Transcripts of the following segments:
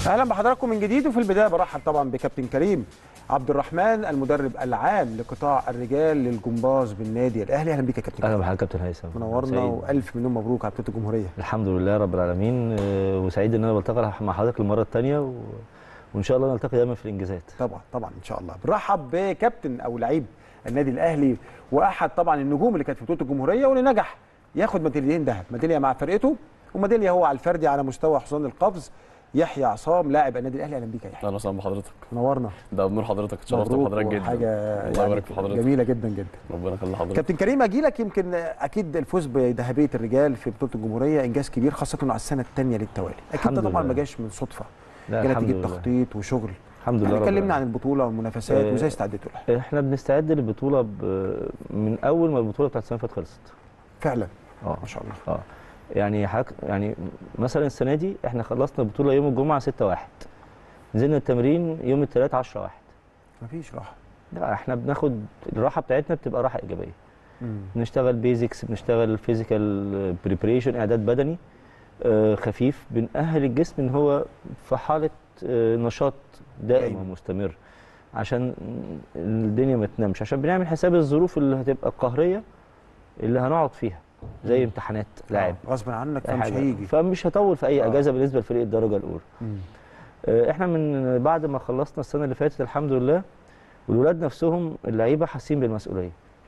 اهلا بحضراتكم من جديد وفي البدايه برحب طبعا بكابتن كريم عبد الرحمن المدرب العام لقطاع الرجال للجمباز بالنادي الاهلي اهلا بيك يا كابتن اهلا كريم. بحضرتك كابتن هيثم منورنا سعيد. والف مليون مبروك على بطوله الجمهوريه الحمد لله رب العالمين آه، وسعيد ان انا بلتقي مع حضرتك المره الثانيه و... وان شاء الله نلتقي دايما في الانجازات طبعا طبعا ان شاء الله بنرحب بكابتن او لعيب النادي الاهلي واحد طبعا النجوم اللي كانت في بطوله الجمهوريه واللي نجح ياخد ميداليتين ذهب ميداليه مع فرقته وميداليه هو على الفردي على مستوى حصان القفز يحيى عصام لاعب النادي الاهلي اهلا بيك يا يحيى اهلا وسهلا بحضرتك نورنا ده بنور حضرتك اتشرفت مبروك بحضرتك جدا حاجه الله يبارك في حضرتك جميله جدا جدا ربنا يخلي حضرتك كابتن كريم اجي لك يمكن اكيد الفوز بذهبيه الرجال في بطوله الجمهوريه انجاز كبير خاصه انه على السنه الثانيه للتوالي اكيد الحمد ده طبعا لله. ما جاش من صدفه لا جه الحمد نتيجه لله تخطيط وشغل الحمد لله يعني رب كلمنا عن العالمين. البطوله والمنافسات آه، وازاي استعدتوا لها احنا بنستعد للبطوله ب... من اول ما البطوله بتاعت السنه اللي فاتت خلصت فعلا اه ما شاء الله اه يعني حك... يعني مثلا السنه دي احنا خلصنا البطوله يوم الجمعه 6 1 نزلنا التمرين يوم الثلاث 10 1 مفيش راحه لا احنا بناخد الراحه بتاعتنا بتبقى راحه ايجابيه مم. بنشتغل بيزكس بنشتغل فيزيكال بريبريشن اعداد بدني آه، خفيف بنأهل الجسم ان هو في حاله آه، نشاط دائم دايما. ومستمر عشان الدنيا ما تنامش عشان بنعمل حساب الظروف اللي هتبقى القهريه اللي هنقعد فيها زي مم. امتحانات لاعب آه، غصب عنك أي فمش حاجة. هيجي فمش هطول في اي آه. اجازه بالنسبه لفريق الدرجه الاولى مم. آه، احنا من بعد ما خلصنا السنه اللي فاتت الحمد لله والولاد نفسهم اللعيبه حاسين بالمسؤوليه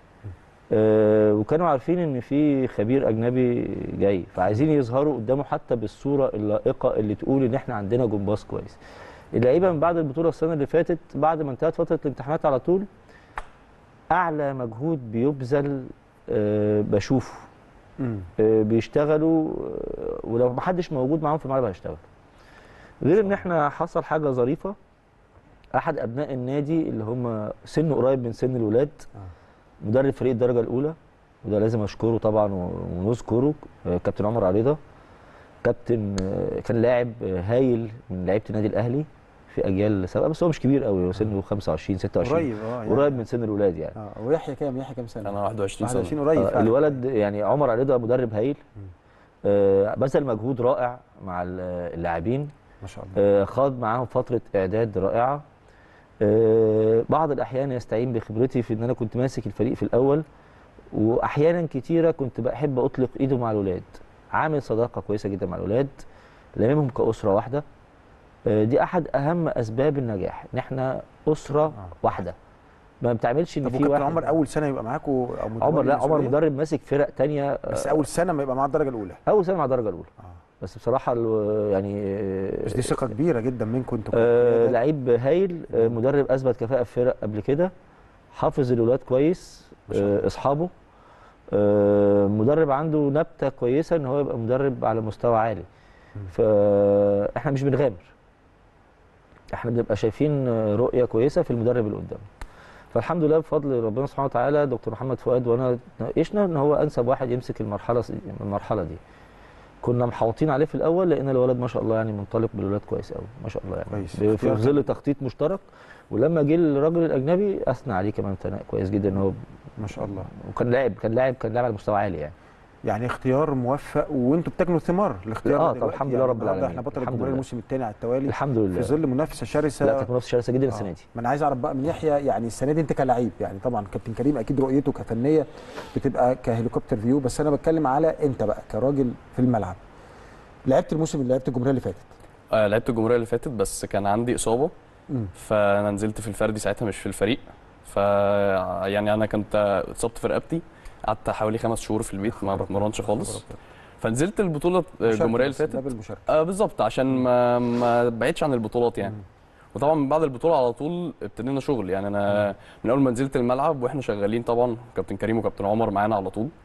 آه، وكانوا عارفين ان في خبير اجنبي جاي فعايزين يظهروا قدامه حتى بالصوره اللائقه اللي تقول ان احنا عندنا جمباز كويس اللعيبه من بعد البطوله السنه اللي فاتت بعد ما انتهت فتره الامتحانات على طول اعلى مجهود بيبذل آه، بشوفه مم. آه، بيشتغلوا آه، ولو ما حدش موجود معاهم في الملعب هيشتغل غير ان احنا حصل حاجه ظريفه احد ابناء النادي اللي هم سنه قريب من سن الولاد آه. مدرب فريق الدرجه الاولى وده لازم اشكره طبعا و- ونذكره آه، كابتن عمر عريضه كابتن آه، كان لاعب آه، هايل من لعيبه النادي الاهلي في اجيال سابقه بس هو مش كبير قوي هو سنه 25 26 قريب اه يعني. قريب من سن الولاد يعني اه ويحيى كام يحيى كام سنه انا 21 سنه 21 قريب آه، فعلا. الولد يعني عمر علي مدرب هايل مم. آه، بذل مجهود رائع مع ال- اللاعبين ما شاء الله آه، خاض معاهم فتره اعداد رائعه آه، بعض الاحيان يستعين بخبرتي في ان انا كنت ماسك الفريق في الاول واحيانا كتيره كنت بحب اطلق ايده مع الاولاد عامل صداقه كويسه جدا مع الاولاد لاممهم كاسره واحده آه، دي احد اهم اسباب النجاح ان احنا اسره واحده ما بتعملش ان طب في وكابتن واحد عمر اول سنه يبقى معاكوا او متولي عمر لا عمر المسؤولية؟ مدرب ماسك فرق تانية آه، بس اول سنه ما يبقى معاه الدرجه الاولى اول سنه مع الدرجه الاولى آه. بس بصراحه ال- يعني آه، بس دي ثقه كبيره جدا منكم انتوا آه كقيادة. لعيب هايل آه مدرب اثبت كفاءه في فرق قبل كده حافظ الولاد كويس ما شاء الله. آه اصحابه آه مدرب عنده نبته كويسه ان هو يبقى مدرب على مستوى عالي مم. فاحنا مش بنغامر احنا بنبقى شايفين آه، رؤيه كويسه في المدرب اللي قدامنا فالحمد لله بفضل ربنا سبحانه وتعالى دكتور محمد فؤاد وانا ناقشنا ان هو انسب واحد يمسك المرحله المرحله دي كنا محاوطين عليه في الاول لان الولد ما شاء الله يعني منطلق بالولاد كويس قوي ما شاء الله يعني كويس. ب- في اختيار ظل تخطيط مشترك ولما جه الراجل الاجنبي اثنى عليه كمان ثناء كويس جدا ان هو ما شاء الله وكان لاعب كان لاعب كان لاعب على مستوى عالي يعني يعني اختيار موفق وانتوا بتجنوا ثمار الاختيار آه، ده طب دلوقتي الحمد لله يعني رب النهارده العالمين. احنا بطل الحمد الجمهوريه لله. الموسم الثاني على التوالي الحمد في لله ظل منافسه شرسه لا كانت منافسه شرسه جدا آه. السنه دي ما انا عايز اعرف بقى من يحيى يعني السنه دي انت كلاعب يعني طبعا كابتن كريم اكيد رؤيته كفنيه بتبقى كهليكوبتر فيو بس انا بتكلم على انت بقى كراجل في الملعب لعبت الموسم اللي لعبت الجمهوريه اللي فاتت آه لعبت الجمهوريه اللي فاتت بس كان عندي اصابه مم. فانا نزلت في الفردي ساعتها مش في الفريق ف يعني انا كنت اتصبت في رقبتي قعدت حوالي خمس شهور في البيت ما بتمرنش خالص فنزلت البطوله الجمهوريه اللي فاتت ده بالمشاركه آه بالظبط عشان ما ما بعدش عن البطولات يعني مم. وطبعا من بعد البطوله على طول ابتدينا شغل يعني انا من اول ما نزلت الملعب واحنا شغالين طبعا كابتن كريم وكابتن عمر معانا على طول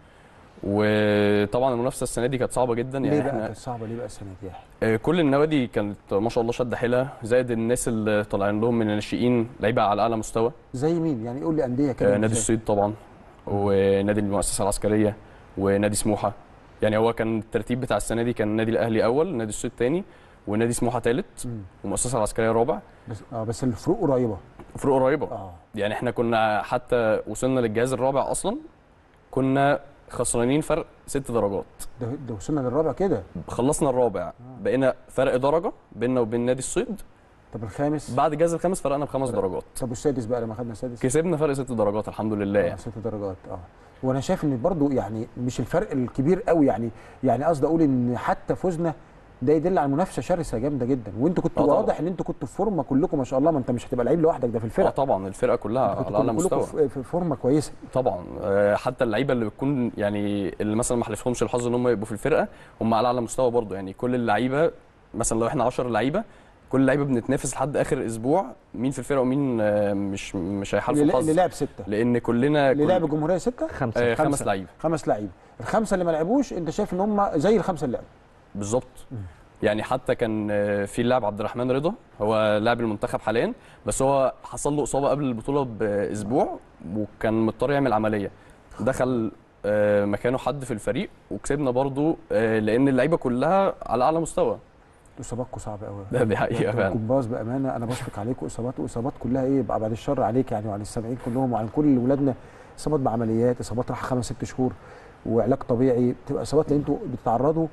وطبعا المنافسه السنه دي كانت صعبه جدا يعني ليه بقى احنا كانت صعبه ليه بقى السنه دي يا يحيى؟ آه، كل النوادي كانت ما شاء الله شد حيلها زائد الناس اللي طالعين لهم من الناشئين لعيبه على اعلى مستوى زي مين يعني قول لي انديه كده آه، نادي الصيد طبعا ونادي المؤسسه العسكريه ونادي سموحه يعني هو كان الترتيب بتاع السنه دي كان النادي الاهلي اول نادي الصيد ثاني ونادي سموحه ثالث مم. والمؤسسه العسكريه رابع بس اه بس الفروق قريبه فروق قريبه اه يعني احنا كنا حتى وصلنا للجهاز الرابع اصلا كنا خسرانين فرق ست درجات ده, ده وصلنا للرابع كده خلصنا الرابع بقينا فرق درجه بيننا وبين نادي الصيد طب الخامس بعد جاز الخامس فرقنا بخمس درجات طب والسادس بقى لما خدنا السادس كسبنا فرق ست درجات الحمد لله آه، يعني ست درجات اه وانا شايف ان برضو يعني مش الفرق الكبير قوي يعني يعني قصدي اقول ان حتى فوزنا ده يدل على منافسه شرسه جامده جدا وانتوا كنتوا آه طبعا. واضح ان انتوا كنتوا في فورمه كلكم ما شاء الله ما انت مش هتبقى لعيب لوحدك ده في اه الفرقه طبعا الفرقه كلها كنتوا على اعلى كلكم مستوى في- في فورمه كويسه طبعا آه، حتى اللعيبه اللي بتكون يعني اللي مثلا ما حلفهمش الحظ ان هم يبقوا في الفرقه هم على اعلى مستوى برضه يعني كل اللعيبه مثلا لو احنا 10 لعيبه كل اللعيبه بنتنافس لحد اخر اسبوع مين في الفرقه ومين آه، مش مش هيحالفوا اللي الحظ اللي لعب سته لان كلنا اللي كل- لعب الجمهوريه سته خمسه آه، خمس خمسة. لعيبه خمس لعيبه الخمسه اللي ما لعبوش انت شايف ان هم زي الخمسه اللي لعبوا بالظبط يعني حتى كان آه، في اللاعب عبد الرحمن رضا هو لاعب المنتخب حاليا بس هو حصل له اصابه قبل البطوله باسبوع وكان مضطر يعمل عمليه دخل آه، مكانه حد في الفريق وكسبنا برضو آه، لان اللعيبه كلها على اعلى مستوى اصاباتكم صعبه قوي ده دي حقيقه فعلا الجمباز بامانه انا بشفق عليكم اصابات واصابات كلها ايه بقى بعد الشر عليك يعني وعلى السامعين كلهم وعلى كل ولادنا اصابات بعمليات اصابات راح خمس ست شهور وعلاج طبيعي بتبقى اصابات لان انتوا بتتعرضوا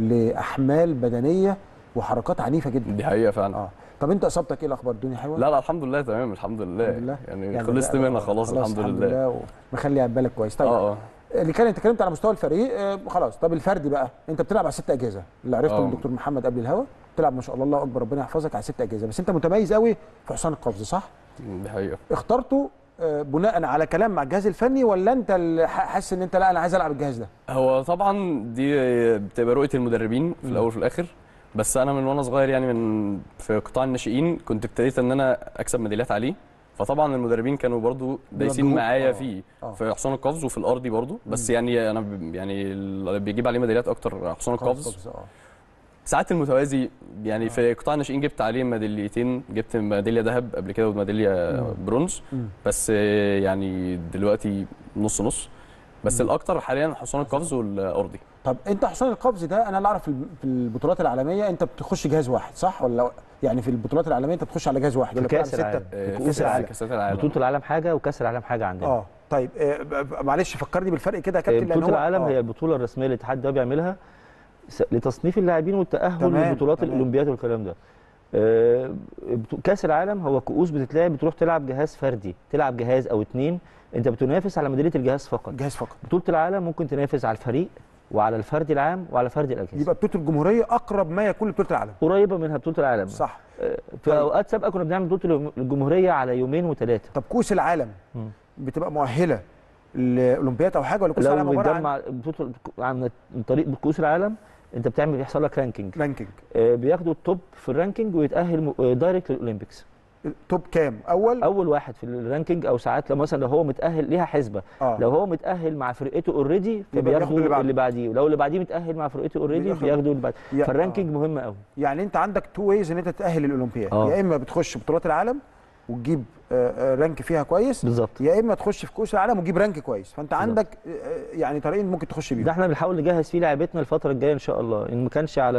لاحمال بدنيه وحركات عنيفه جدا دي حقيقه فعلا اه طب انت اصابتك ايه الاخبار الدنيا حلوه لا لا الحمد لله تمام الحمد لله, الحمد لله. يعني, خلصت لا، منها خلاص, الحمد لله ومخلي على بالك كويس طيب اه اه اللي كان انت اتكلمت على مستوى الفريق آه خلاص طب الفردي بقى انت بتلعب على ست اجهزه اللي عرفته اه. من الدكتور محمد قبل الهوا بتلعب ما شاء الله الله اكبر ربنا يحفظك على ست اجهزه بس انت متميز قوي في حصان القفز صح دي حقيقه اخترته آه، بناء على كلام مع الجهاز الفني ولا انت اللي ح- حاسس ان انت لا انا عايز العب الجهاز ده هو طبعا دي بتبقى رؤيه المدربين في الاول وفي الاخر بس انا من وانا صغير يعني من في قطاع الناشئين كنت ابتديت ان انا اكسب ميداليات عليه فطبعا المدربين كانوا برضو دايسين بيوجهوك. معايا آه. فيه آه. في حصان القفز وفي الارضي برضو بس يعني انا ب- يعني اللي بيجيب عليه ميداليات اكتر حصان القفز قفز، اه ساعات المتوازي يعني في قطاع الناشئين جبت عليه ميداليتين جبت ميداليه ذهب قبل كده وميداليه برونز مم. بس يعني دلوقتي نص نص بس الاكتر حاليا حصان القفز والارضي طب انت حصان القفز ده انا اللي اعرف في الب- في البطولات العالميه انت بتخش جهاز واحد صح ولا يعني في البطولات العالميه انت بتخش على جهاز واحد في ولا بتلعب كأس العالم. آه، في كأس العالم كاسات العالم بطوله العالم حاجه وكاس العالم حاجه عندنا اه طيب آه، ب- ب- معلش فكرني بالفرق كده يا كابتن لان بطوله هو العالم آه. هي البطوله الرسميه اللي الاتحاد ده بيعملها س- لتصنيف اللاعبين والتاهل تمام، لبطولات تمام. الاولمبياد والكلام ده آه، بطو- كاس العالم هو كؤوس بتتلعب بتروح تلعب جهاز فردي تلعب جهاز او اتنين انت بتنافس على ميداليه الجهاز فقط جهاز فقط بطوله العالم ممكن تنافس على الفريق وعلى الفرد العام وعلى فرد الاجهزه يبقى بطوله الجمهوريه اقرب ما يكون لبطوله العالم قريبه منها بطوله العالم صح آه، في اوقات سابقه كنا بنعمل بطوله الجمهوريه على يومين وثلاثه طب كؤوس العالم مم. بتبقى مؤهله لاولمبياد او حاجه ولا كؤوس لو العالم عباره عن بتجمع بطوله عن من طريق كؤوس العالم انت بتعمل بيحصل لك رانكينج رانكينج آه، بياخدوا التوب في الرانكينج ويتاهل م- آه، دايركت للاولمبيكس توب كام اول اول واحد في الرانكينج او ساعات لو مثلا لو هو متاهل ليها حسبه اه لو هو متاهل مع فرقته اوريدي يبقى بياخدوا فبياخدوا اللي بعده. اللي بعديه ولو اللي بعديه متاهل مع فرقته اوريدي بياخد- بياخدوا اللي بعديه يا- فالرانكينج مهم قوي يعني انت عندك تو ويز ان انت تتاهل للاولمبياد آه. يا اما بتخش بطولات العالم وتجيب آه، آه، رانك فيها كويس بالظبط يا اما تخش في كؤوس العالم وتجيب رانك كويس فانت عندك آه، يعني طريقين ممكن تخش بيهم ده احنا بنحاول نجهز فيه لعيبتنا الفتره الجايه ان شاء الله ان ما كانش على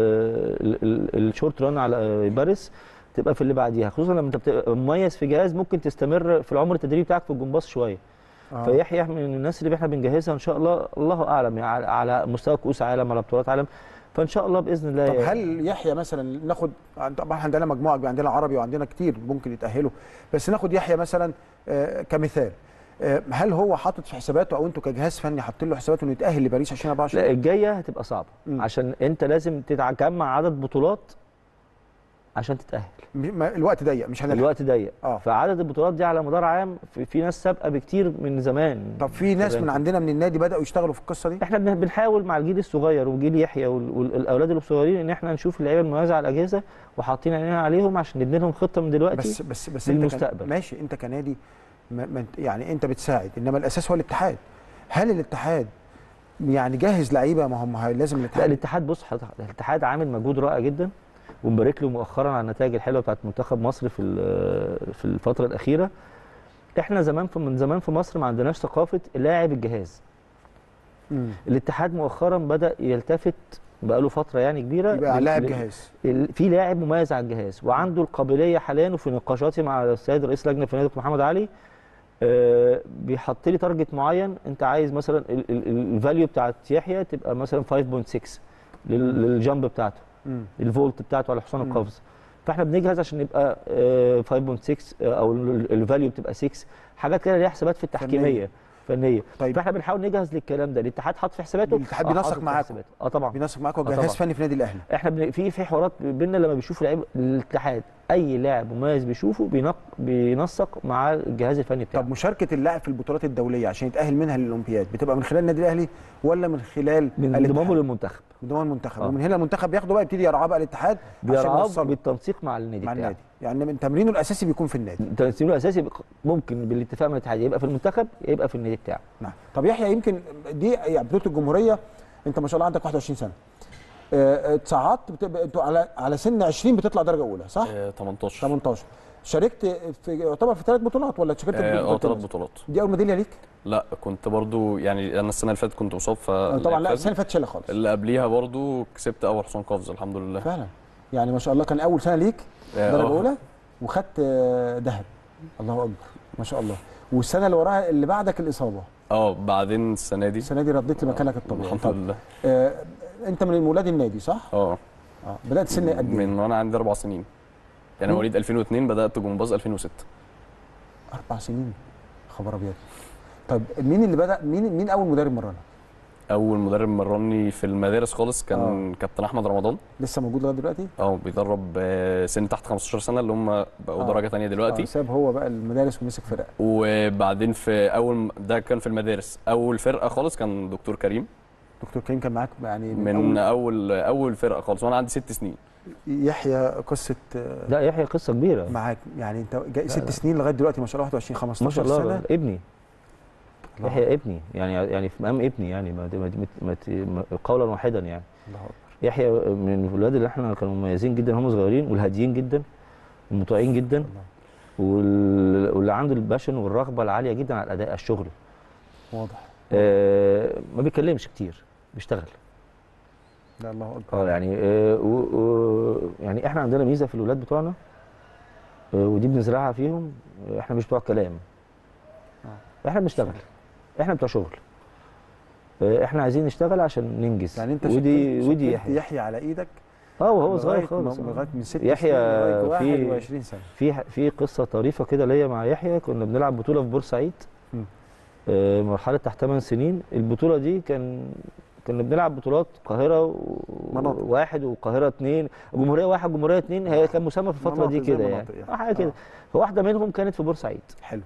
الشورت ران على باريس تبقى في اللي بعديها خصوصا لما انت بتبقى مميز في جهاز ممكن تستمر في العمر التدريبي بتاعك في الجمباز شويه آه. فيحيى من الناس اللي احنا بنجهزها ان شاء الله الله اعلم يعني على- على مستوى كؤوس عالم على بطولات عالم فان شاء الله باذن الله طب هل يحيى مثلا ناخد طبعا احنا عندنا مجموعه كبيرة، عندنا عربي وعندنا كتير ممكن يتاهلوا بس ناخد يحيى مثلا آه، كمثال آه، هل هو حاطط في حساباته او انتوا كجهاز فني حاطين له حساباته انه يتاهل لباريس 2024 لا الجايه هتبقى صعبه مم. عشان انت لازم تجمع عدد بطولات عشان تتاهل م- ما- الوقت ضيق مش هنلحق الوقت ضيق اه فعدد البطولات دي على مدار عام في, في ناس سابقه بكتير من زمان طب في ناس من عندنا من النادي بداوا يشتغلوا في القصه دي احنا بن- بنحاول مع الجيل الصغير وجيل يحيى وال- والاولاد الصغيرين ان احنا نشوف اللعيبه المميزه على الاجهزه وحاطين عينينا عليهم عشان نبني لهم خطه من دلوقتي بس بس بس انت كان- للمستقبل. ماشي انت كنادي ما ما انت- يعني انت بتساعد انما الاساس هو الاتحاد هل الاتحاد يعني جاهز لعيبه ما هم هي- لازم لا الاتحاد الاتحاد بص حضرتك الاتحاد عامل مجهود رائع جدا ومبارك له مؤخرا على النتائج الحلوه بتاعت منتخب مصر في ال- في الفتره الاخيره احنا زمان في من زمان في مصر ما عندناش ثقافه لاعب الجهاز مم. الاتحاد مؤخرا بدا يلتفت بقاله فتره يعني كبيره يبقى لل- لاعب لل- جاهز ال- في لاعب مميز على الجهاز وعنده القابليه حاليا وفي نقاشاتي مع السيد رئيس لجنه في نادي محمد علي آه، بيحط لي تارجت معين انت عايز مثلا الفاليو بتاعت يحيى تبقى مثلا 5.6 لل- للجامب بتاعته مم. الفولت بتاعته على حصان مم. القفز فاحنا بنجهز عشان يبقى آه، 5.6 آه، او الفاليو بتبقى 6 حاجات كده ليها حسابات في التحكيميه فنيه طيب. فاحنا بنحاول نجهز للكلام ده الاتحاد حاط في حساباته الاتحاد آه، بينسق حاطط في معاكم. حساباته. اه طبعا بينسق معاكم آه جهاز طبعا. فني في نادي الاهلي احنا بن... في في حوارات بيننا لما بيشوف لعيب الاتحاد اي لاعب مميز بيشوفه بينق... بينسق مع الجهاز الفني بتاعه طب مشاركه اللاعب في البطولات الدوليه عشان يتاهل منها للاولمبياد بتبقى من خلال النادي الاهلي ولا من خلال من الاتحاد؟ انضمامه للمنتخب من ضمن المنتخب آه. ومن هنا المنتخب بياخده بقى يبتدي يرعاه بقى الاتحاد عشان بيرعاه يوصله بالتنسيق مع النادي مع بتاعه النادي يعني من تمرينه الاساسي بيكون في النادي تنسيقه الاساسي بق- ممكن بالاتفاق مع الاتحاد يبقى في المنتخب يبقى في النادي بتاعه نعم طب يحيى يمكن دي يعني بطوله الجمهوريه انت ما شاء الله عندك 21 سنه آه، اتصعدت بتبقى انتوا على على سن 20 بتطلع درجه اولى صح؟ آه، 18 18 شاركت في يعتبر في ثلاث بطولات ولا شاركت في اه آه، بطولتين ثلاث بس؟ بطولات دي اول ميداليه ليك؟ لا كنت برضو يعني انا السنه اللي فاتت كنت مصاب ف آه، طبعا لا السنه اللي فاتت شاله خالص اللي قبليها برضو كسبت اول حصان قفز الحمد لله فعلا يعني ما شاء الله كان اول سنه ليك آه، درجه آه. اولى وخدت آه، ذهب الله اكبر ما شاء الله والسنه اللي وراها اللي بعدك الاصابه اه بعدين السنه دي السنه دي رديت لمكانك الطبيعي الحمد طب لله آه انت من ولاد النادي صح؟ اه اه بدات سن قد ايه؟ من وانا عندي اربع سنين يعني مم. مواليد 2002 بدات جمباز 2006 اربع سنين خبر ابيض طب مين اللي بدا مين مين اول مدرب مرنا؟ اول مدرب مرني في المدارس خالص كان آه. كابتن احمد رمضان لسه موجود لغايه دلوقتي؟ اه بيدرب آه، سن تحت 15 سنه اللي هم بقوا آه. درجه ثانيه دلوقتي آه ساب هو بقى المدارس ومسك فرق وبعدين في اول ده كان في المدارس اول فرقه خالص كان دكتور كريم دكتور كريم كان معاك يعني من اول اول فرقه خالص وانا عندي ست سنين يحيى قصه آه، لا يحيى قصه كبيره معاك يعني انت جاي ست لا. سنين لغايه دلوقتي ما شاء الله 21 ما 15 شاء الله سنه ابني الله يحيى ابني يعني يعني في مقام ابني يعني ما ما ما ما قولا واحدا يعني الله اكبر يحيى من الولاد اللي احنا كانوا مميزين جدا هم صغيرين والهاديين جدا والمطيعين جدا الله وال- واللي عنده الباشن والرغبه العاليه جدا على الاداء على الشغل واضح آه ما بيتكلمش كتير بيشتغل لا الله اكبر اه يعني آه و و يعني احنا عندنا ميزه في الولاد بتوعنا آه ودي بنزرعها فيهم آه، احنا مش بتوع كلام احنا بنشتغل احنا بتوع شغل آه احنا عايزين نشتغل عشان ننجز يعني انت ودي شكلت- ودي شكلت يحيى يحيى على ايدك اه وهو صغير لغاية خالص ما- آه. لغايه من ست يحيى سنين لغايه في- 21 سنه في في قصه طريفه كده ليا مع يحيى كنا بنلعب بطوله في بورسعيد مم. آه، مرحله تحت 8 سنين البطوله دي كان كنا بنلعب بطولات القاهره و... مناطق. واحد والقاهره اثنين جمهوريه واحد جمهوريه اثنين هي كان مسمى في الفتره دي مناطق زي كده يعني مناطق يعني. آه، حاجه كده آه. فواحده منهم كانت في بورسعيد حلو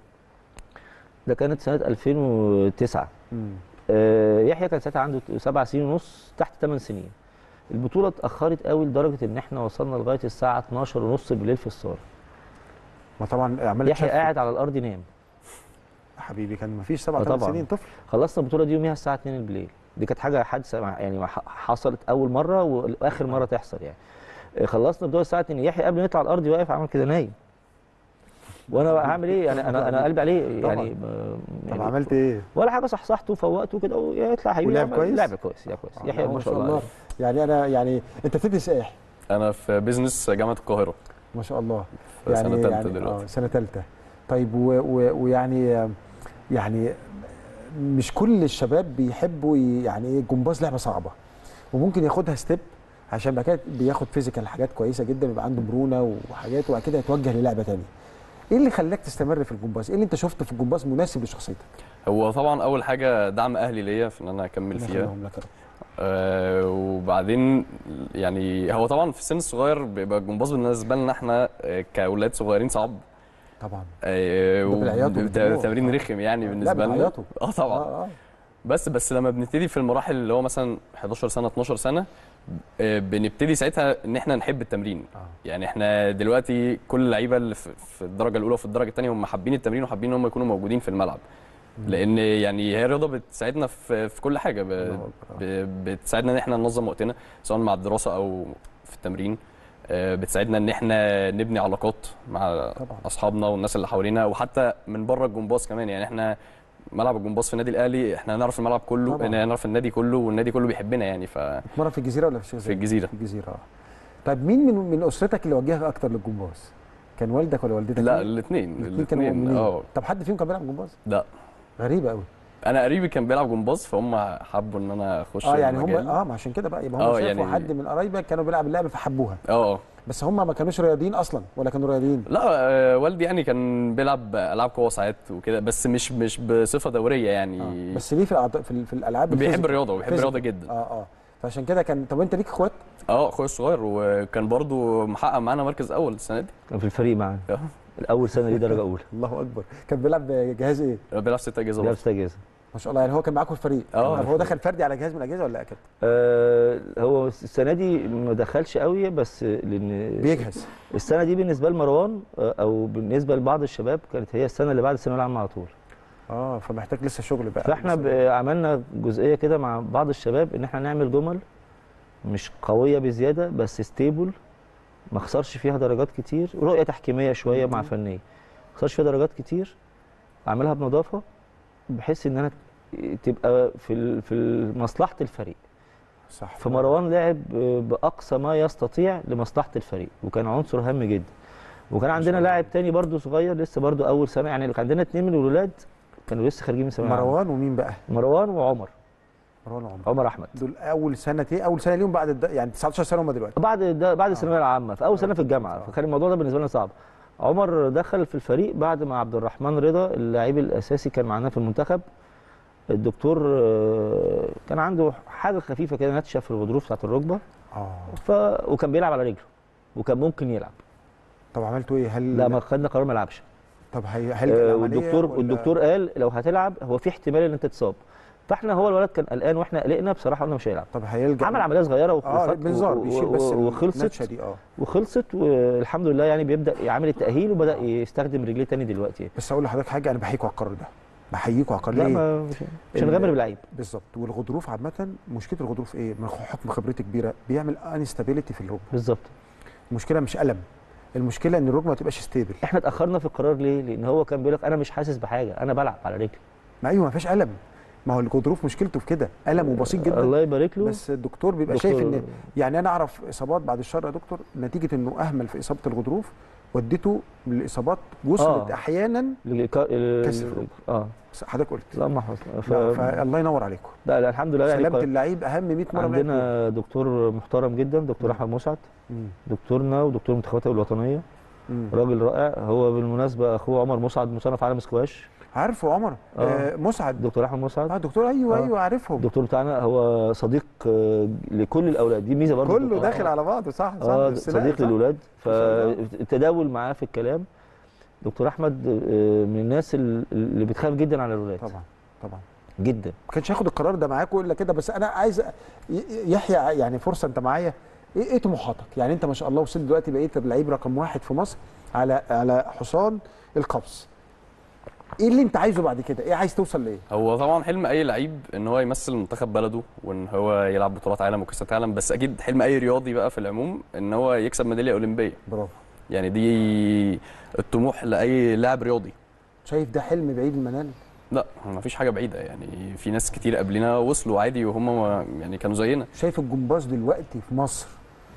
ده كانت سنه 2009 مم. آه، يحيى كان ساعتها عنده سبع سنين ونص تحت 8 سنين البطوله اتاخرت قوي لدرجه ان احنا وصلنا لغايه الساعه 12 ونص بالليل في الصاله ما طبعا عمال يحيى تشفت. قاعد على الارض ينام حبيبي كان ما فيش سبع آه ثمان طبعاً. سنين طفل خلصنا البطوله دي يوميها الساعه 2 بالليل دي كانت حاجه حادثه مع- يعني مع- حصلت اول مره واخر مره تحصل يعني آه، خلصنا البطوله الساعه 2 يحيى قبل ما يطلع على الارض واقف عامل كده نايم وانا بقى هعمل ايه يعني انا انا قلبي عليه طبعاً. يعني, آه، طب يعني عملت ايه؟ ولا حاجه صحصحته وفوقته كده ويطلع حبيبي ولعب عمل- كويس؟ لعب كويس لعب كويس يحيى آه، ما شاء الله عليه. يعني انا يعني انت بتدرس ايه؟ انا في بيزنس جامعه القاهره ما شاء الله في سنة تالتة يعني دلوقتي. اه سنه ثالثه طيب و- و- ويعني يعني مش كل الشباب بيحبوا ي- يعني ايه الجمباز لعبه صعبه وممكن ياخدها ستيب عشان بعد كده بياخد فيزيكال حاجات كويسه جدا يبقى عنده مرونه وحاجات وبعد كده يتوجه للعبه ثانيه ايه اللي خلاك تستمر في الجمباز؟ ايه اللي انت شفته في الجمباز مناسب لشخصيتك؟ هو طبعا اول حاجه دعم اهلي ليا في ان انا اكمل الله فيها يخليهم لك يا رب. آه وبعدين يعني هو طبعا في السن الصغير بيبقى الجمباز بالنسبه لنا احنا آه، كاولاد صغيرين صعب طبعا آه ده بالعياط وب- والدموع. تمرين آه. رخم يعني لا، بالنسبه لنا بتعيطوا. اه طبعا اه اه بس بس لما بنبتدي في المراحل اللي هو مثلا 11 سنه 12 سنه آه، بنبتدي ساعتها ان احنا نحب التمرين آه. يعني احنا دلوقتي كل اللعيبه اللي في في الدرجه الاولى وفي الدرجه الثانيه هم حابين التمرين وحابين ان هم يكونوا موجودين في الملعب لان يعني هي الرياضه بتساعدنا في في كل حاجه ب... الله أكبر. ب... بتساعدنا ان احنا ننظم وقتنا سواء مع الدراسه او في التمرين آه، بتساعدنا ان احنا نبني علاقات مع طبعا. اصحابنا والناس اللي حوالينا وحتى من بره الجمباز كمان يعني احنا ملعب الجمباز في النادي الاهلي احنا نعرف الملعب كله طبعا. نعرف النادي كله والنادي كله بيحبنا يعني ففي مرة في الجزيره ولا في الشيخ زايد؟ الجزيره في الجزيره اه طيب مين من من اسرتك اللي وجهك اكتر للجمباز؟ كان والدك ولا والدتك لا مين؟ الاثنين الاثنين كانوا الاثنين مؤمنين اه طب حد فيهم كان بيلعب جمباز لا غريبه قوي انا قريبي كان بيلعب جمباز فهم حبوا ان انا اخش اه يعني هم المجال. اه ما عشان كده بقى يبقى هم آه، شافوا يعني- حد من قرايبك كانوا بيلعب اللعبه فحبوها اه بس هم ما كانوش رياضيين اصلا ولا كانوا رياضيين لا آه، والدي يعني كان بيلعب العاب قوه ساعات وكده بس مش مش بصفه دوريه يعني آه. بس ليه في الأعضاء- في, ال- في الالعاب بيحب الفيزيكال؟ الرياضه وبيحب فيزيكال. الرياضه جدا اه اه فعشان كده كان طب انت ليك اخوات اه اخويا الصغير وكان برضو محقق معانا مركز اول السنه دي كان في الفريق معانا آه. الاول سنه دي درجه اولى الله اكبر كان بيلعب جهاز ايه بيلعب ست اجهزه برضه. لابس اجازه ما شاء الله يعني هو كان معاكم في الفريق آه. طب هو دخل فردي على جهاز من الاجهزه ولا اكيد آه هو السنه دي ما دخلش قوي بس لان بيجهز السنه دي بالنسبه لمروان آه، او بالنسبه لبعض الشباب كانت هي السنه اللي بعد الثانويه العامه على طول اه فمحتاج لسه شغل بقى فاحنا لسه- ب- عملنا جزئيه كده مع بعض الشباب ان احنا نعمل جمل مش قويه بزياده بس ستيبل ما خسرش فيها درجات كتير رؤيه تحكيميه شويه مع مم. فنيه ما خسرش فيها درجات كتير اعملها بنظافه بحيث ان انا تبقى في ال- في مصلحه الفريق صح فمروان لعب باقصى ما يستطيع لمصلحه الفريق وكان عنصر هام جدا وكان ما عندنا شاء الله. لاعب تاني برضو صغير لسه برضو اول سنه يعني كان عندنا اتنين من الولاد كانوا لسه خارجين من ثانويه عامة. مروان ومين بقى مروان وعمر مروان وعمر عمر احمد دول اول سنه ايه اول سنه ليهم بعد الد... يعني 19 سنه هم دلوقتي بعد ده بعد الثانويه العامه في اول سنه في الجامعه آه. فكان الموضوع ده بالنسبه لنا صعب عمر دخل في الفريق بعد ما عبد الرحمن رضا اللاعب الاساسي كان معانا في المنتخب الدكتور آه، كان عنده حاجه خفيفه كده نتشه في الغضروف بتاعت الركبه اه ف... وكان بيلعب على رجله وكان ممكن يلعب طب عملتوا ايه هل لا ما خدنا قرار ما يلعبش طب هي... هل آه، العملية والدكتور ولا- والدكتور قال لو هتلعب هو في احتمال ان انت تتصاب فاحنا هو الولد كان قلقان واحنا قلقنا بصراحه قلنا مش هيلعب طب هيلجأ عمل عمليه صغيره وخ- اه وخد- بنزار و- بيشيل و- بس وخلصت النتشة دي اه وخلصت والحمد لله يعني بيبدا يعمل التاهيل وبدا يستخدم رجليه تاني دلوقتي بس اقول لحضرتك حاجه انا بحييكوا على القرار ده بحييكوا على القرار لا ليه؟ ما مش مش ال- هنغامر بلعيب بالظبط والغضروف عامه مشكله الغضروف ايه؟ من حكم خبرتي كبيره بيعمل انستابيليتي في الركبه بالظبط المشكله مش الم المشكله ان الركبه ما تبقاش ستيبل احنا اتاخرنا في القرار ليه لان هو كان بيقول لك انا مش حاسس بحاجه انا بلعب على رجلي ما ايوه ما فيش الم ما هو الغضروف مشكلته في كده المه بسيط جدا الله يبارك له بس الدكتور بيبقى شايف دكتور- ان يعني انا اعرف اصابات بعد الشر يا دكتور نتيجه انه اهمل في اصابه الغضروف وديته لاصابات وصلت آه. احيانا الك- ال- كسر الركبة. اه حضرتك قلت اللهم احفظ ف... لا، فالله ينور عليكم لا لا الحمد لله يعني سلامه ق- اللعيب اهم 100 مره من عندنا دكتور محترم جدا دكتور مم. احمد مسعد مم. دكتورنا ودكتور المنتخبات الوطنيه مم. راجل رائع هو بالمناسبه اخوه عمر مسعد مصنف عالم سكواش عارفه عمر آه. آه مسعد دكتور احمد مسعد اه دكتور ايوه آه. ايوه عارفهم الدكتور بتاعنا هو صديق آه، لكل الاولاد دي ميزه برضه كله دكتور داخل أحمد. على بعضه صح صح اه بس لا، صديق صح. للاولاد ما شاء الله. فالتداول معاه في الكلام دكتور احمد آه، من الناس ال- اللي بتخاف جدا على الاولاد طبعا طبعا جدا ما كانش هياخد القرار ده معاكم الا كده بس انا عايز ي- يحيى يعني فرصه انت معايا ايه ايه طموحاتك؟ يعني انت ما شاء الله وصلت دلوقتي بقيت اللعيب رقم واحد في مصر على على حصان القفز. ايه اللي انت عايزه بعد كده؟ ايه عايز توصل لايه؟ هو طبعا حلم اي لعيب ان هو يمثل منتخب بلده وان هو يلعب بطولات عالم وكاسات عالم بس اكيد حلم اي رياضي بقى في العموم ان هو يكسب ميداليه اولمبيه برافو. يعني دي الطموح لاي لاعب رياضي شايف ده حلم بعيد المنال؟ لا ما فيش حاجه بعيده يعني في ناس كتير قبلنا وصلوا عادي وهم ما- يعني كانوا زينا شايف الجمباز دلوقتي في مصر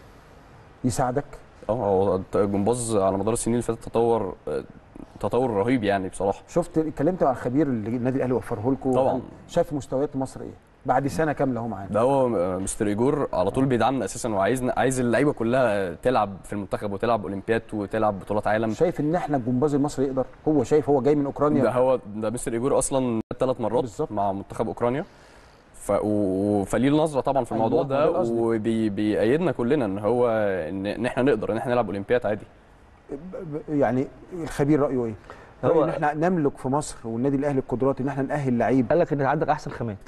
يساعدك؟ اه هو الجمباز على مدار السنين اللي فاتت تطور تطور رهيب يعني بصراحه شفت اتكلمت مع الخبير اللي النادي الاهلي وفره لكم طبعاً. شايف مستويات مصر ايه؟ بعد سنه كامله اهو معانا ده هو مستر ايجور على طول بيدعمنا اساسا وعايزنا عايز اللعيبه كلها تلعب في المنتخب وتلعب اولمبياد وتلعب بطولات عالم شايف ان احنا الجمباز المصري يقدر هو شايف هو جاي من اوكرانيا ده هو ده مستر ايجور اصلا ثلاث مرات بالظبط. مع منتخب اوكرانيا ف... و... فليه النظره طبعا في الموضوع أيوة، ما ده ده قصدي. وبيأيدنا كلنا ان هو ان, إن احنا نقدر ان احنا نلعب اولمبياد عادي ب- ب- يعني الخبير رايه ايه؟ هو- هو ان احنا نملك في مصر والنادي الاهلي القدرات ان احنا نأهل لعيب قال لك ان عندك احسن خامات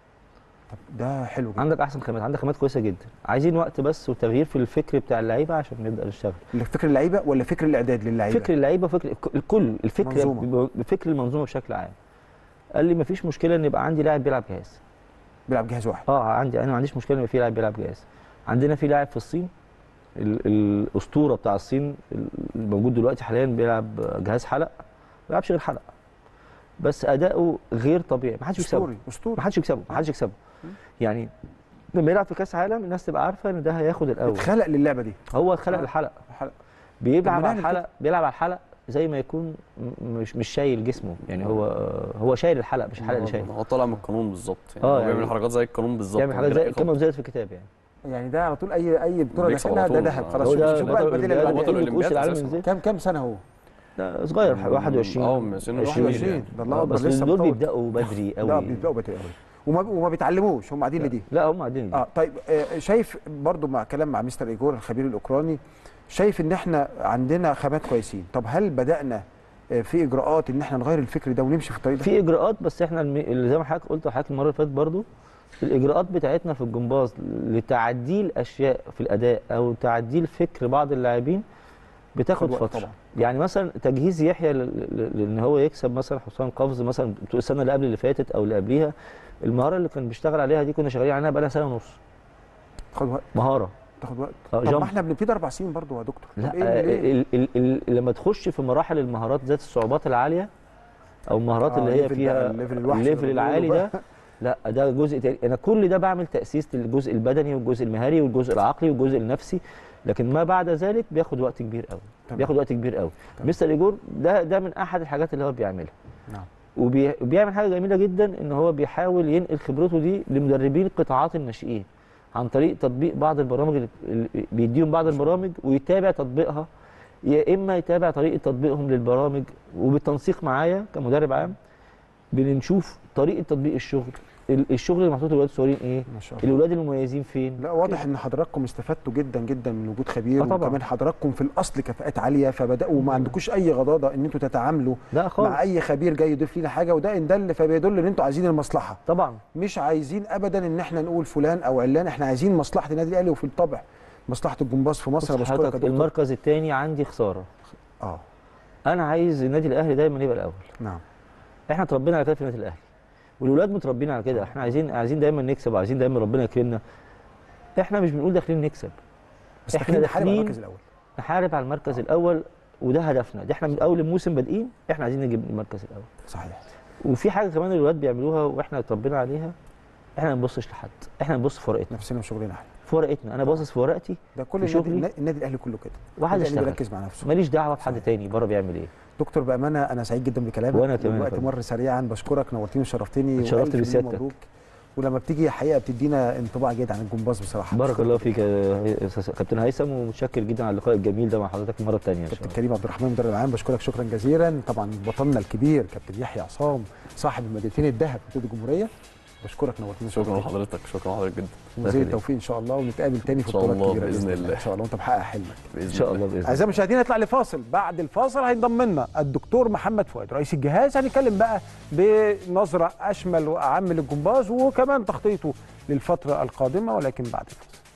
طب ده حلو جدا عندك احسن خامات عندك خامات كويسه جدا عايزين وقت بس وتغيير في الفكر بتاع اللعيبه عشان نبدا نشتغل فكر اللعيبه ولا فكر الاعداد للعيبه؟ فكر اللعيبه وفكر الكل الفكر منظومة. بفكر المنظومه بشكل عام قال لي مفيش مشكله ان يبقى عندي لاعب بيلعب جهاز بيلعب جهاز واحد اه عندي انا ما عنديش مشكله ان في لاعب بيلعب جهاز عندنا في لاعب في الصين ال- الاسطوره بتاع الصين الموجود دلوقتي حاليا بيلعب جهاز حلق ما بيلعبش غير حلق بس اداؤه غير طبيعي ما حدش بيكسبه اسطوري اسطوري ما حدش يكسبه ما حدش يكسبه يعني لما يلعب في كاس عالم الناس تبقى عارفه ان ده هياخد الاول اتخلق للعبه دي هو خلق آه. الحلقه حلقة. بيلعب طب ما على نعمل الحلق بيلعب على الحلق زي ما يكون م- مش مش شايل جسمه يعني هو هو شايل الحلق مش الحلق اللي شايله هو طالع من القانون بالظبط يعني آه، هو يعني بيعمل حركات زي القانون بالظبط يعمل من حاجات غير زي أي كما خطأ. زادت في الكتاب يعني يعني ده على طول اي اي بطوله بيكسب داخلها على ده طول. ذهب آه. خلاص هو شوف ده شوف بقى بطل البديل اللي الأولمبياد، بطل بعدين. كل كؤوس الأولمبياد العالم أساساً. ازاي كام كام سنه هو؟ ده صغير 21 اه من سن 20 21 ده الله آه، اكبر بس لسه دول مطول. بيبداوا بدري لا قوي بيبداوا بدري قوي وما وما بيتعلموش هم قاعدين لدي لا هم قاعدين اه طيب آه شايف برضو مع كلام مع مستر ايجور الخبير الاوكراني شايف ان احنا عندنا خامات كويسين طب هل بدانا آه، في اجراءات ان احنا نغير الفكر ده ونمشي في الطريق ده في اجراءات بس احنا الم- اللي زي ما حضرتك قلت لحضرتك المره اللي فاتت برضو الاجراءات بتاعتنا في الجمباز لتعديل اشياء في الاداء او تعديل فكر بعض اللاعبين بتاخد وقت فتره طبعا. يعني مثلا تجهيز يحيى ل- ل- لان هو يكسب مثلا حسام قفز مثلا السنه اللي قبل اللي فاتت او اللي قبليها المهاره اللي كان بيشتغل عليها دي كنا شغالين عليها بقالها سنه ونص تاخد وقت مهاره تاخد وقت آه، طب جامب. ما احنا بنبتدي اربع سنين برضو يا دكتور لا طب ايه ليه؟ ال ال ال لما تخش في مراحل المهارات ذات الصعوبات العاليه او المهارات آه، اللي هي ليفل بقى، فيها الليفل الوحش الليفل اللي العالي بنقوله ده لا ده جزء تاني انا كل ده بعمل تاسيس للجزء البدني والجزء المهاري والجزء العقلي والجزء النفسي لكن ما بعد ذلك بياخد وقت كبير قوي تمام. بياخد وقت كبير قوي تمام. مستر ايجور ده ده من احد الحاجات اللي هو بيعملها نعم وبي- وبيعمل حاجه جميله جدا ان هو بيحاول ينقل خبرته دي لمدربين قطاعات الناشئين عن طريق تطبيق بعض البرامج اللي- اللي بيديهم بعض البرامج ويتابع تطبيقها يا اما يتابع طريقه تطبيقهم للبرامج وبالتنسيق معايا كمدرب عام بنشوف طريقه تطبيق الشغل ال- الشغل اللي محطوط للولاد الصغيرين ايه ما شاء الله الولاد المميزين فين لا واضح ان حضراتكم استفدتوا جدا جدا من وجود خبير آه طبعاً. وكمان حضراتكم في الاصل كفاءات عاليه فبداوا ما عندكوش اي غضاضه ان انتوا تتعاملوا لا خالص مع اي خبير جاي يضيف لنا حاجه وده ان دل فبيدل ان انتوا عايزين المصلحه طبعا مش عايزين ابدا ان احنا نقول فلان او علان احنا عايزين مصلحه النادي الاهلي وفي الطبع مصلحه الجمباز في مصر بص أنا بشكرك يا حضرتك دكتور المركز الثاني عندي خساره اه انا عايز النادي الاهلي دايما يبقى الاول نعم احنا اتربينا على كده في النادي الاهلي والولاد متربيين على كده احنا عايزين عايزين دايما نكسب وعايزين دايما ربنا يكرمنا احنا مش بنقول داخلين نكسب بس إحنا احنا نحارب على داخلين- المركز الاول نحارب على المركز الاول وده هدفنا ده احنا من اول الموسم بادئين احنا عايزين نجيب المركز الاول صحيح وفي حاجه كمان الولاد بيعملوها واحنا اتربينا عليها احنا ما بنبصش لحد احنا بنبص في ورقتنا نفسنا وشغلنا احنا في ورقتنا انا باصص في ورقتي ده كل في النادي, شغلي. النا- النادي الاهلي كله كده واحد النادي الأهلي يشتغل بيركز مع نفسه ماليش دعوه بحد صحيح. تاني بره بيعمل ايه دكتور بامانه انا سعيد جدا بكلامك وأنا كمان يا الوقت فندم. مر سريعا بشكرك نورتني وشرفتني اتشرفت وألف مليون بسيادتك. مبروك ولما بتيجي حقيقه بتدينا انطباع جيد عن الجمباز بصراحه بارك الله فيك يا أستاذ كابتن هيثم ومتشكر جدا على اللقاء الجميل ده مع حضرتك المره الثانيه ان شاء كابتن الله كريم عبد الرحمن مدرب العام بشكرك شكرا جزيلا طبعا بطلنا الكبير كابتن يحيى عصام صاحب الميداليتين الذهب في بطوله الجمهوريه بشكرك نورتني شكرا وشرفتني. لحضرتك شكرا لحضرتك جدا ومزيد التوفيق ان شاء الله ونتقابل تاني في إن شاء بطولات الله كبيره بإذن الله. ان شاء الله وانت محقق حلمك باذن ان شاء الله باذن الله اعزائي المشاهدين نطلع لفاصل بعد الفاصل هينضم لنا الدكتور محمد فؤاد رئيس الجهاز هنتكلم بقى بنظره اشمل واعم للجمباز وكمان تخطيطه للفتره القادمه ولكن بعد الفاصل